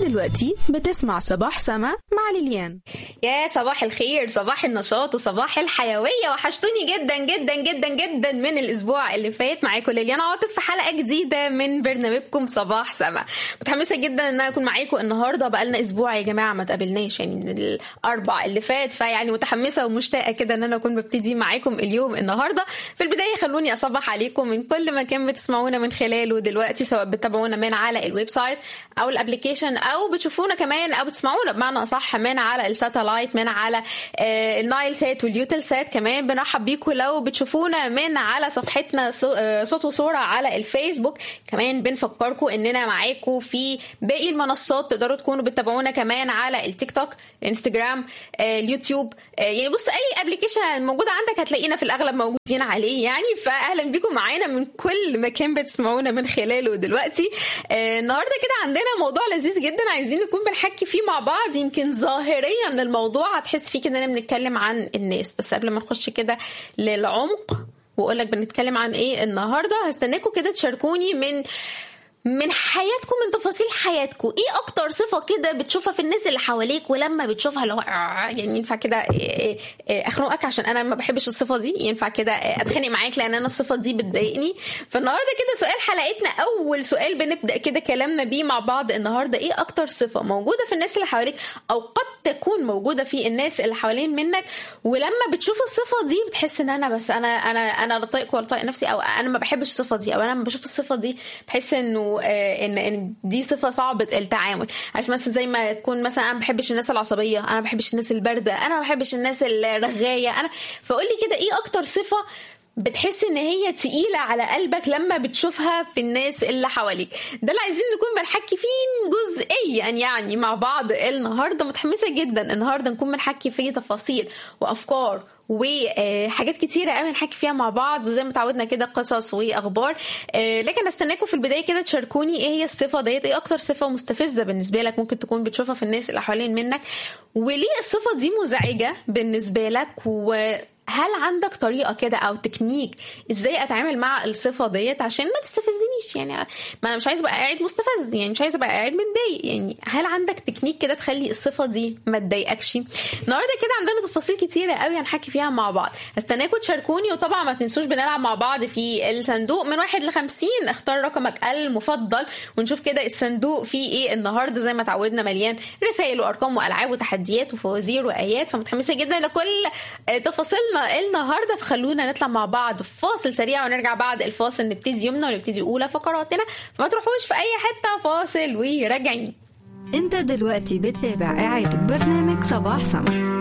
دلوقتي بتسمع صباح سما مع ليليان يا صباح الخير صباح النشاط وصباح الحيوية وحشتوني جدا جدا جدا جدا من الأسبوع اللي فات معاكم ليليان عاطف في حلقة جديدة من برنامجكم صباح سما متحمسة جدا إن أنا أكون معاكم النهاردة بقالنا أسبوع يا جماعة ما تقابلناش يعني من الأربع اللي فات فيعني متحمسة ومشتاقة كده إن أنا أكون ببتدي معاكم اليوم النهاردة في البداية خلوني أصبح عليكم من كل مكان بتسمعونا من خلاله دلوقتي سواء بتتابعونا من على الويب سايت أو الابلكيشن أو بتشوفونا كمان أو بتسمعونا بمعنى أصح من على الساتلايت من على آه، النايل سات واليوتل سات كمان بنرحب بيكم لو بتشوفونا من على صفحتنا صو- آه، صوت وصورة على الفيسبوك كمان بنفكركم اننا معاكم في باقي المنصات تقدروا تكونوا بتتابعونا كمان على التيك توك الانستجرام آه، اليوتيوب آه، يعني بص اي ابلكيشن موجود عندك هتلاقينا في الاغلب موجودين عليه يعني فاهلا بيكم معانا من كل مكان بتسمعونا من خلاله دلوقتي آه، النهارده كده عندنا موضوع لذيذ جدا عايزين نكون بنحكي فيه مع بعض يمكن ظاهريا الموضوع هتحس فيه كده اننا بنتكلم عن الناس بس قبل ما نخش كده للعمق واقول لك بنتكلم عن ايه النهارده هستناكم كده تشاركوني من من حياتكم من تفاصيل حياتكم ايه اكتر صفه كده بتشوفها في الناس اللي حواليك ولما بتشوفها اللي هو آه، يعني ينفع كده إيه- إيه- إيه اخنقك عشان انا ما بحبش الصفه دي ينفع كده إيه، اتخانق معاك لان انا الصفه دي بتضايقني فالنهارده كده سؤال حلقتنا اول سؤال بنبدا كده كلامنا بيه مع بعض النهارده ايه اكتر صفه موجوده في الناس اللي حواليك او قد تكون موجوده في الناس اللي حوالين منك ولما بتشوف الصفه دي بتحس ان انا بس انا انا انا لا طايق ولا طايق نفسي او انا ما بحبش الصفه دي او انا لما بشوف الصفه دي بحس انه آه، ان ان دي صفه صعبه التعامل عارف مثلا زي ما تكون مثلا انا ما بحبش الناس العصبيه انا ما بحبش الناس البارده انا ما بحبش الناس الرغايه انا فقول لي كده ايه اكتر صفه بتحس ان هي تقيلة على قلبك لما بتشوفها في الناس اللي حواليك ده اللي عايزين نكون بنحكي فيه جزئيا يعني مع بعض النهارده متحمسة جدا النهارده نكون بنحكي فيه تفاصيل وافكار وحاجات كتيرة قوي نحكي فيها مع بعض وزي ما اتعودنا كده قصص واخبار آه، لكن استناكم في البداية كده تشاركوني ايه هي الصفة ديت ايه اكتر صفة مستفزة بالنسبة لك ممكن تكون بتشوفها في الناس اللي حوالين منك وليه الصفة دي مزعجة بالنسبة لك و هل عندك طريقه كده او تكنيك ازاي اتعامل مع الصفه ديت عشان ما تستفزنيش يعني ما انا مش عايزه ابقى قاعد مستفز يعني مش عايزه ابقى قاعد متضايق يعني هل عندك تكنيك كده تخلي الصفه دي ما تضايقكش النهارده كده عندنا تفاصيل كتيره قوي هنحكي فيها مع بعض هستناكم تشاركوني وطبعا ما تنسوش بنلعب مع بعض في الصندوق من واحد لخمسين اختار رقمك المفضل ونشوف كده الصندوق فيه ايه النهارده زي ما اتعودنا مليان رسائل وارقام والعاب وتحديات وفوازير وايات فمتحمسه جدا لكل آه، تفاصيلنا النهارده فخلونا نطلع مع بعض في فاصل سريع ونرجع بعد الفاصل نبتدي يومنا ونبتدي اولى فقراتنا فما تروحوش في اي حته فاصل وراجعين انت دلوقتي بتتابع إعادة برنامج صباح سما